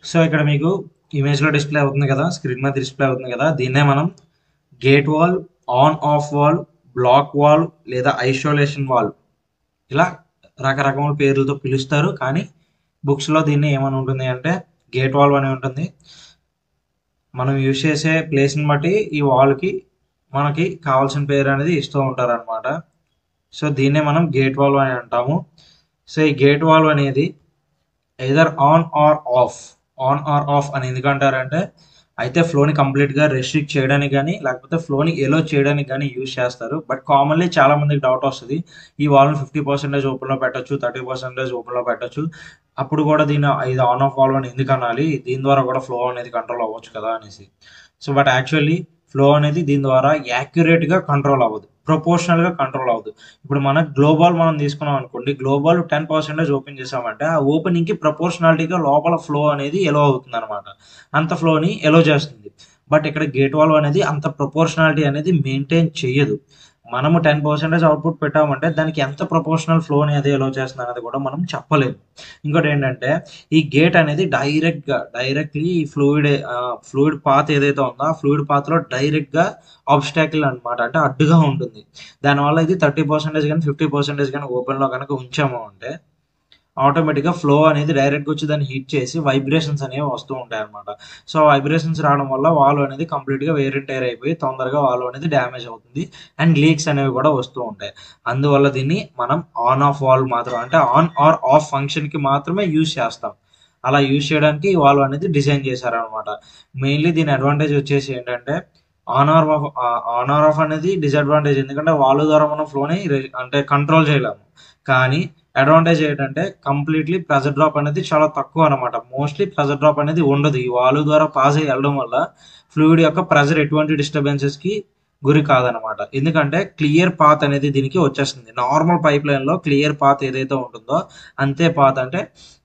so ఇక్కడ మీకు ఇమేజ్లో డిస్ప్లే అవుతుంది కదా స్క్రీన్ మీద డిస్ప్లే అవుతుంది కదా దీన్నే మనం gate valve on off valve block valve లేదా ఐసోలేషన్ వాల్ ఇలా రకరకముల పేర్లతో పిలుస్తారు కానీ బుక్స్లో దీన్ని ఏమని ఉంటుంది అంటే గేట్ వాల్ అని ఉంటుంది మనం యూజ్ చేసే ప్లేస్ని బట్టి ఈ వాల్కి మనకి కావాల్సిన పేరు అనేది ఇస్తూ ఉంటారు అనమాట సో దీన్నే మనం గేట్ వాల్వ్ అని అంటాము సో ఈ గేట్ వాల్వ్ అనేది either on or off on or off అని ఎందుకంటారంటే అయితే ఫ్లోని కంప్లీట్గా రెస్ట్రిక్ట్ చేయడానికి కానీ లేకపోతే ఫ్లోని ఎలో చేయడానికి కానీ యూజ్ చేస్తారు బట్ కామన్లీ చాలా మందికి డౌట్ వస్తుంది ఈ వాల్ని ఫిఫ్టీ పర్సెంటేజ్ ఓపెన్లో పెట్టచ్చు థర్టీ పర్సెంటేజ్ ఓపెన్లో పెట్టచ్చు అప్పుడు కూడా దీని ఇది ఆన్ ఆఫ్ వాల్వ్ అని ఎందుకు అనాలి దీని ద్వారా కూడా ఫ్లో అనేది కంట్రోల్ అవ్వచ్చు కదా అనేసి సో బట్ యాక్చువల్లీ ఫ్లో అనేది దీని ద్వారా యాక్యురేట్గా కంట్రోల్ అవ్వదు ప్రొపోర్షనల్గా కంట్రోల్ అవ్వదు ఇప్పుడు మన గ్లోబల్ మనం తీసుకున్నాం అనుకోండి గ్లోబల్ టెన్ పర్సెంటేజ్ ఓపెన్ చేసామంటే ఆ ఓపెనింగ్కి ప్రపోర్షనాలిటీగా లోపల ఫ్లో అనేది ఎలో అవుతుంది అనమాట అంత ఫ్లోని ఎలో చేస్తుంది బట్ ఇక్కడ గేట్ వాల్వ్ అనేది అంత ప్రపోర్షనాలిటీ అనేది మెయింటైన్ చేయదు మనము టెన్ పర్సెంటేజ్ అవుట్పుట్ పెట్టామంటే దానికి ఎంత ప్రపోర్షనల్ ఫ్లో అనేది ఎలో చేస్తుంది అనేది కూడా మనం చెప్పలేము ఇంకోటి ఏంటంటే ఈ గేట్ అనేది డైరెక్ట్గా డైరెక్ట్లీ ఈ ఫ్లూయిడ్ ఫ్లూయిడ్ పాత్ ఏదైతే ఉందో ఆ ఫ్లూయిడ్ పాత్లో డైరెక్ట్గా ఆబ్స్టాకిల్ అనమాట అంటే అడ్డుగా ఉంటుంది దానివల్ల ఇది థర్టీ పర్సెంటేజ్ కానీ ఫిఫ్టీ పర్సెంటేజ్ కానీ ఓపెన్లో కనుక ఉంచాము అంటే ఆటోమేటిక్గా ఫ్లో అనేది డైరెక్ట్గా వచ్చి దాన్ని హిట్ చేసి వైబ్రేషన్స్ అనేవి వస్తూ ఉంటాయి అనమాట సో వైబ్రేషన్స్ రావడం వల్ల వాల్వ్ అనేది కంప్లీట్గా వేరింటైర్ అయిపోయి తొందరగా వాల్వ్ అనేది డ్యామేజ్ అవుతుంది అండ్ లీక్స్ అనేవి కూడా వస్తూ ఉంటాయి అందువల్ల దీన్ని మనం ఆన్ ఆఫ్ వాల్వ్ మాత్రం అంటే ఆన్ ఆర్ ఆఫ్ ఫంక్షన్కి మాత్రమే యూజ్ చేస్తాం అలా యూజ్ చేయడానికి ఈ వాల్వ్ అనేది డిజైన్ చేశారనమాట మెయిన్లీ దీని అడ్వాంటేజ్ వచ్చేసి ఏంటంటే on or off on or off అనేది డిసడ్వాంటేజ్ ఎందుకంటే వాల్వ్ ద్వారా మనం ఫ్లోని అంటే కంట్రోల్ చేయలేము కానీ అడ్వాంటేజ్ ఏంటంటే కంప్లీట్లీ ప్రెజర్ డ్రాప్ అనేది చాలా తక్కువ అనమాట మోస్ట్లీ ప్రెజర్ డ్రాప్ అనేది ఉండదు ఈ వాల్వ్ ద్వారా పాస్ అయ్యి వెళ్ళడం వల్ల ఫ్లూయిడ్ యొక్క ప్రెజర్ ఎటువంటి డిస్టర్బెన్సెస్కి గురి కాదనమాట ఎందుకంటే క్లియర్ పాత్ అనేది దీనికి వచ్చేస్తుంది నార్మల్ పైప్ లైన్లో క్లియర్ పాత్ ఏదైతే ఉంటుందో అంతే పాత్ అంటే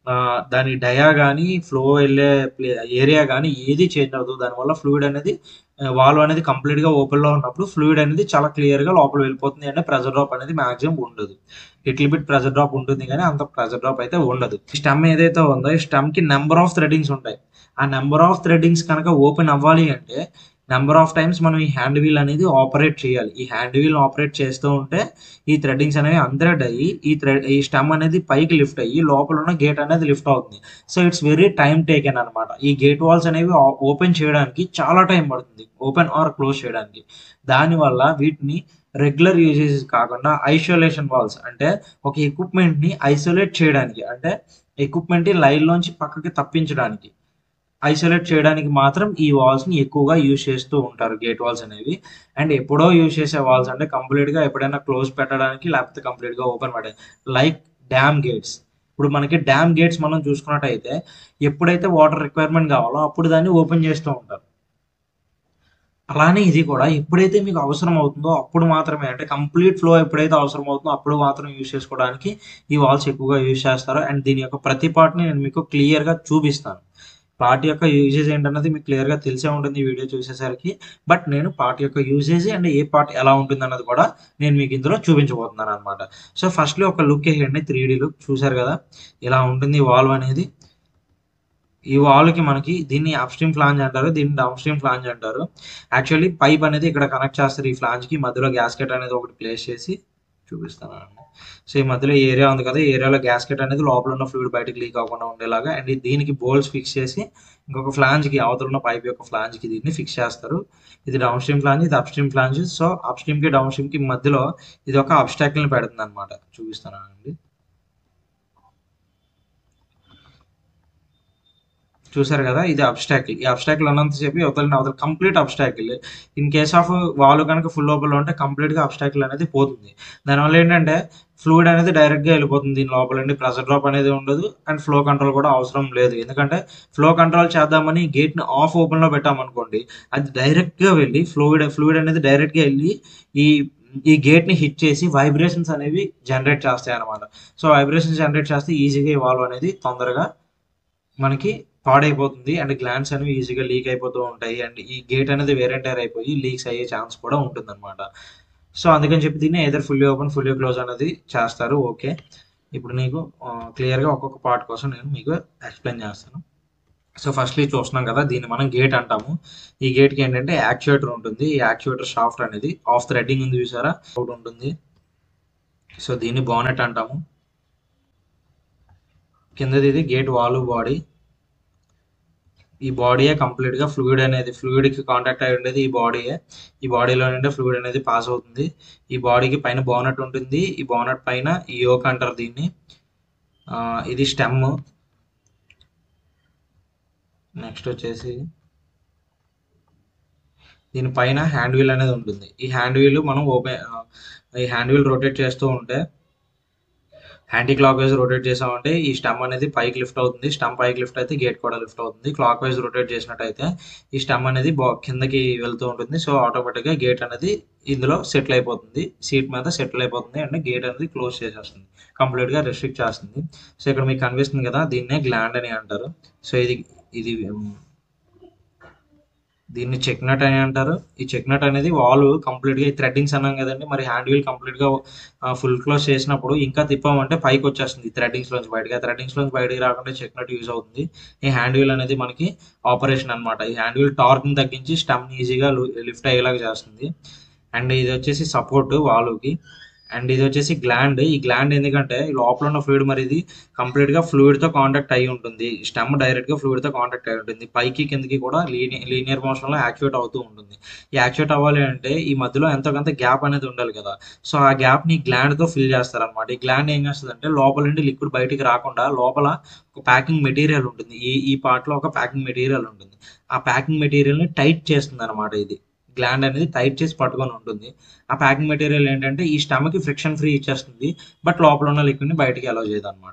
దాని డయా కానీ ఫ్లో వెళ్ళే ఏరియా కానీ ఏది చేంజ్ అవ్వదు దానివల్ల ఫ్లూయిడ్ అనేది వాల్వ్ అనేది కంప్లీట్గా ఓపెన్లో ఉన్నప్పుడు ఫ్లూయిడ్ అనేది చాలా క్లియర్గా లోపల వెళ్ళిపోతుంది అంటే ప్రెజర్ డ్రాప్ అనేది మాక్సిమం ఉండదు లిటిల్ బిట్ ప్రెజర్ డ్రాప్ ఉంటుంది కానీ అంత ప్రెజర్ డ్రాప్ అయితే ఉండదు స్టెమ్ ఏదైతే ఉందో ఈ స్టెమ్కి నెంబర్ ఆఫ్ థ్రెడింగ్స్ ఉంటాయి ఆ నెంబర్ ఆఫ్ థ్రెడింగ్స్ కనుక ఓపెన్ అవ్వాలి అంటే నెంబర్ ఆఫ్ టైమ్స్ మనం ఈ హ్యాండ్ వీల్ అనేది ఆపరేట్ చేయాలి ఈ హ్యాండ్ వీల్ ఆపరేట్ చేస్తూ ఉంటే ఈ థ్రెడ్డింగ్స్ అనేవి అంతరెడ్ అయ్యి ఈ థ్రెడ్ ఈ స్టెమ్ అనేది పైకి లిఫ్ట్ అయ్యి లోపల ఉన్న గేట్ అనేది లిఫ్ట్ అవుతుంది so it's very time taken అనమాట ఈ గేట్ వాల్స్ అనేవి ఓపెన్ చేయడానికి చాలా టైం పడుతుంది ఓపెన్ ఆర్ క్లోజ్ చేయడానికి దానివల్ల వీటిని రెగ్యులర్ యూజెస్ కాకుండా ఐసోలేషన్ వాల్స్ అంటే ఒక ఎక్విప్మెంట్ని ఐసోలేట్ చేయడానికి అంటే ఎక్విప్మెంట్ లైన్లోంచి పక్కకి తప్పించడానికి ఐసోలేట్ చేయడానికి మాత్రం ఈ వాల్స్ ని ఎక్కువగా యూజ్ చేస్తూ ఉంటారు గేట్ వాల్స్ అనేవి అండ్ ఎప్పుడో యూజ్ చేసే వాల్స్ అంటే కంప్లీట్ గా ఎప్పుడైనా క్లోజ్ పెట్టడానికి లేకపోతే కంప్లీట్ గా ఓపెన్ పెట్టడానికి లైక్ డ్యామ్ గేట్స్ ఇప్పుడు మనకి డ్యామ్ గేట్స్ మనం చూసుకున్నట్టయితే ఎప్పుడైతే వాటర్ రిక్వైర్మెంట్ కావాలో అప్పుడు దాన్ని ఓపెన్ చేస్తూ ఉంటారు అలానే ఇది కూడా ఎప్పుడైతే మీకు అవసరం అవుతుందో అప్పుడు మాత్రమే అంటే కంప్లీట్ ఫ్లో ఎప్పుడైతే అవసరం అవుతుందో అప్పుడు మాత్రం యూజ్ చేసుకోవడానికి ఈ వాల్స్ ఎక్కువగా యూజ్ చేస్తారు అండ్ దీని యొక్క ప్రతి పార్ట్ని నేను మీకు క్లియర్గా చూపిస్తాను పార్ట్ యొక్క యూజేజ్ ఏంటన్నది మీకు క్లియర్గా తెలిసే ఉంటుంది ఈ వీడియో చూసేసరికి బట్ నేను పార్ట్ యొక్క యూజేజ్ అండ్ ఏ పార్ట్ ఎలా ఉంటుంది అన్నది కూడా నేను మీకు ఇందులో చూపించబోతున్నాను అనమాట సో ఫస్ట్లీ ఒక లుక్ వేయండి త్రీ డీ లుక్ చూసారు కదా ఇలా ఉంటుంది వాల్వ్ అనేది ఈ వాల్వ్కి మనకి దీన్ని అప్ స్ట్రీమ్ ఫ్లాంజ్ అంటారు దీన్ని డౌన్ స్ట్రీమ్ ఫ్లాంజ్ అంటారు యాక్చువల్లీ పైప్ అనేది ఇక్కడ కనెక్ట్ చేస్తారు ఈ ఫ్లాంజ్కి మధ్యలో గ్యాస్కెట్ అనేది ఒకటి ప్లేస్ చేసి చూపిస్తాను సో ఈ మధ్యలో ఏరియా ఉంది కదా ఏరియాలో గ్యాస్కెట్ అనేది లోపల ఉన్న ఫ్లూయిడ్ బయటకు లీక్ అవ్వకుండా ఉండేలాగా అండ్ దీనికి బోల్స్ ఫిక్స్ చేసి ఇంకొక ఫ్లాంజ్కి అవతల ఉన్న పైప్ యొక్క ఫ్లాంజ్కి దీన్ని ఫిక్స్ చేస్తారు ఇది డౌన్ స్ట్రీమ్ ఫ్లాంజ్ ఇది up stream flange so up స్ట్రీమ్కి డౌన్ స్ట్రీమ్కి మధ్యలో ఇది ఒక అబ్స్టాకిల్ని పెడుతుంది అనమాట చూపిస్తాను అండి చూసారు కదా ఇది అబ్స్టాకిల్ ఈ అబ్స్టాకిల్ అన్నంతసేపు అవతల అవతల complete obstacle in case of వాళ్ళు కనుక ఫుల్ లోపల ఉంటే కంప్లీట్గా అబ్స్టాకిల్ అనేది పోతుంది దానివల్ల ఏంటంటే ఫ్లూయిడ్ అనేది డైరెక్ట్గా వెళ్ళిపోతుంది దీని లోపలండి ప్రెషర్ డ్రాప్ అనేది ఉండదు అండ్ ఫ్లో కంట్రోల్ కూడా అవసరం లేదు ఎందుకంటే ఫ్లో కంట్రోల్ చేద్దామని గేట్ని ఆఫ్ ఓపెన్లో పెట్టామనుకోండి అది డైరెక్ట్గా వెళ్ళి ఫ్లూయిడ్ ఫ్లూయిడ్ అనేది డైరెక్ట్గా వెళ్ళి ఈ ఈ గేట్ని హిట్ చేసి వైబ్రేషన్స్ అనేవి జనరేట్ చేస్తాయి అనమాట సో వైబ్రేషన్స్ జనరేట్ చేస్తే ఈజీగా ఈ వాల్వ్ అనేది తొందరగా మనకి పాడైపోతుంది అండ్ గ్లాండ్స్ అనేవి ఈజీగా లీక్ అయిపోతూ ఉంటాయి అండ్ ఈ గేట్ అనేది వేరెంటైర్ అయిపోయి లీక్స్ అయ్యే ఛాన్స్ కూడా ఉంటుంది అనమాట సో అందుకని చెప్పి దీన్ని either fully open fully close అనేది చేస్తారు ఓకే ఇప్పుడు నీకు క్లియర్గా ఒక్కొక్క పార్ట్ కోసం నేను మీకు ఎక్స్ప్లెయిన్ చేస్తాను సో ఫస్ట్లీ చూస్తున్నాం కదా దీన్ని మనం గేట్ అంటాము ఈ గేట్కి ఏంటంటే యాక్చుయేటర్ ఉంటుంది ఈ యాక్చుయేటర్ షాఫ్ట్ అనేది ఆఫ్ థ్రెడ్డింగ్ ఉంది చూసారా ఒకటి ఉంటుంది సో దీన్ని బానెట్ అంటాము కిందది ఇది గేట్ వాల్ బాడీ ఈ బాడీయే కంప్లీట్ గా ఫ్లూయిడ్ అనేది ఫ్లూయిడ్ కి కాంటాక్ట్ అయి ఉండేది ఈ బాడీయే ఈ బాడీలో నుండి ఫ్లూయిడ్ అనేది పాస్ అవుతుంది ఈ బాడీకి పైన బోనట్ ఉంటుంది ఈ బోనట్ పైన ఈ యోక్ అంటారు దీన్ని ఆ, ఇది స్టెమ్ నెక్స్ట్ వచ్చేసి దీని పైన హ్యాండ్ వీల్ అనేది ఉంటుంది ఈ హ్యాండ్ వీల్ మనం ఓపెన్ ఈ హ్యాండ్ వీల్ రొటేట్ చేస్తూ ఉంటే యాంటీ క్లాక్ వైజ్ రొటేట్ చేసామంటే ఈ స్టమ్ అనేది పైకి లిఫ్ట్ అవుతుంది స్టమ్ పైకి లిఫ్ట్ అయితే గేట్ కూడా లిఫ్ట్ అవుతుంది క్లాక్ వైజ్ రొటేట్ చేసినట్టయితే ఈ స్టమ్ అనేది బా కిందకి వెళ్తూ ఉంటుంది సో ఆటోమేటిక్గా గేట్ అనేది ఇందులో సెటిల్ అయిపోతుంది సీట్ మీద సెటిల్ అయిపోతుంది అండ్ గేట్ అనేది క్లోజ్ చేసేస్తుంది కంప్లీట్గా రెస్ట్రిక్ట్ చేస్తుంది సో ఇక్కడ మీకు కనిపిస్తుంది కదా దీన్నే గ్లాండ్ అని అంటారు సో ఇది ఇది ఉమ్, దీన్ని చెక్ నట్ అని అంటారు ఈ చెక్ నట్ అనేది వాల్ కంప్లీట్ గా ఈ థ్రెడ్డింగ్స్ అన్నాం కదండి మరి హ్యాండ్ వీల్ కంప్లీట్ గా ఫుల్ క్లోజ్ చేసినప్పుడు ఇంకా తిప్పామంటే పైకి వచ్చేస్తుంది ఈ థ్రెడ్డింగ్స్ లోంచి బయటకి ఆ థ్రెడ్డింగ్స్ లోంచి బయటకి రాకుండా చెక్ నట్ యూజ్ అవుతుంది ఈ హ్యాండ్ వీల్ అనేది మనకి ఆపరేషన్ అన్నమాట ఈ హ్యాండ్ వీల్ టార్క్ ని తగ్గించి స్టమ్ ఈజీగా లిఫ్ట్ అయ్యేలాగా చేస్తుంది అండ్ ఇది వచ్చేసి సపోర్ట్ వాలుకి అండ్ ఇది వచ్చేసి గ్లాండ్ ఈ గ్లాండ్ ఎందుకంటే ఈ లోపల ఉన్న ఫ్లూయిడ్ మరి ఇది కంప్లీట్ గా ఫ్లూయిడ్ తో కాంటాక్ట్ అయి ఉంటుంది స్టెమ్ డైరెక్ట్ గా ఫ్లూయిడ్ తో కాంటాక్ట్ అయి ఉంటుంది పైకి కిందకి కూడా లీనియర్ మోషన్ లో యాక్చువేట్ అవుతూ ఉంటుంది ఈ యాక్చువేట్ అవ్వాలి అంటే ఈ మధ్యలో ఎంతో కొంత గ్యాప్ అనేది ఉండాలి కదా సో ఆ గ్యాప్ ని గ్లాండ్ తో ఫిల్ చేస్తారు అనమాట ఈ గ్లాండ్ ఏం చేస్తుంది అంటే లోపల నుండి లిక్విడ్ బయటికి రాకుండా లోపల ఒక ప్యాకింగ్ మెటీరియల్ ఉంటుంది ఈ ఈ పార్ట్ లో ఒక ప్యాకింగ్ మెటీరియల్ ఉంటుంది ఆ ప్యాకింగ్ మెటీరియల్ ని టైట్ చేస్తుంది అనమాట ఇది గ్లాండ్ అనేది టైట్ చేసి పట్టుకొని ఉంటుంది ఆ ప్యాకింగ్ మెటీరియల్ ఏంటంటే ఈ స్టమక్ కి ఫ్రిక్షన్ ఫ్రీ ఇచ్చేస్తుంది బట్ లోపల ఉన్న లిక్విడ్ ని బయటికి అలౌ చేయదు అనమాట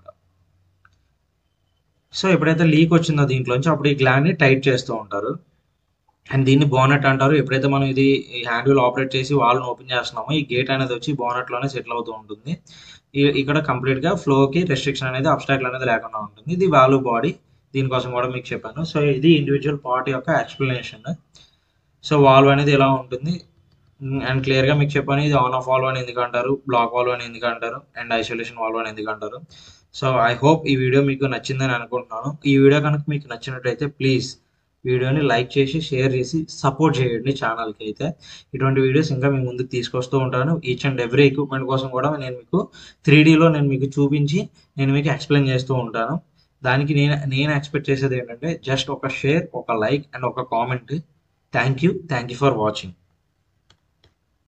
సో ఎప్పుడైతే లీక్ వచ్చిందో దీంట్లోంచి అప్పుడు ఈ గ్లాండ్ ని టైట్ చేస్తూ ఉంటారు అండ్ దీన్ని బోనట్ అంటారు ఎప్పుడైతే మనం ఇది ఈ హ్యాండ్ వీల్ ఆపరేట్ చేసి వాళ్ళని ఓపెన్ చేస్తున్నామో ఈ గేట్ అనేది వచ్చి బోనట్ లోనే సెటిల్ అవుతూ ఉంటుంది ఈ- ఇక్కడ కంప్లీట్ గా ఫ్లో కి రెస్ట్రిక్షన్ అనేది అబ్స్టాక్ల్ అనేది లేకుండా ఉంటుంది ఇది వాల్యూ బాడీ దీనికోసం కూడా మీకు చెప్పాను సో ఇది ఇండివిజువల్ పార్ట్ యొక్క ఎక్స్ప్లెనేషన్ సో వాల్వ్ అనేది ఇలా ఉంటుంది అండ్ క్లియర్ గా మీకు చెప్పాను ఇది ఆన్ ఆఫ్ వాల్వ్ అని ఎందుకు అంటారు బ్లాక్ వాల్వ్ అని ఎందుకు అంటారు అండ్ ఐసోలేషన్ వాల్వ్ అని ఎందుకు అంటారు సో ఐ హోప్ ఈ వీడియో మీకు నచ్చిందని అనుకుంటున్నాను ఈ వీడియో కనుక మీకు నచ్చినట్టయితే ప్లీజ్ వీడియోని లైక్ చేసి షేర్ చేసి సపోర్ట్ చేయండి ఛానల్కి అయితే ఇటువంటి వీడియోస్ ఇంకా మీ ముందుకు తీసుకొస్తూ ఉంటాను ఈచ్ అండ్ ఎవ్రీ ఎక్విప్మెంట్ కోసం కూడా నేను మీకు త్రీ డీలో నేను మీకు చూపించి నేను మీకు ఎక్స్ప్లెయిన్ చేస్తూ ఉంటాను దానికి నేను నేను ఎక్స్పెక్ట్ చేసేది ఏంటంటే జస్ట్ ఒక షేర్ ఒక లైక్ అండ్ ఒక comment thank you thank you for watching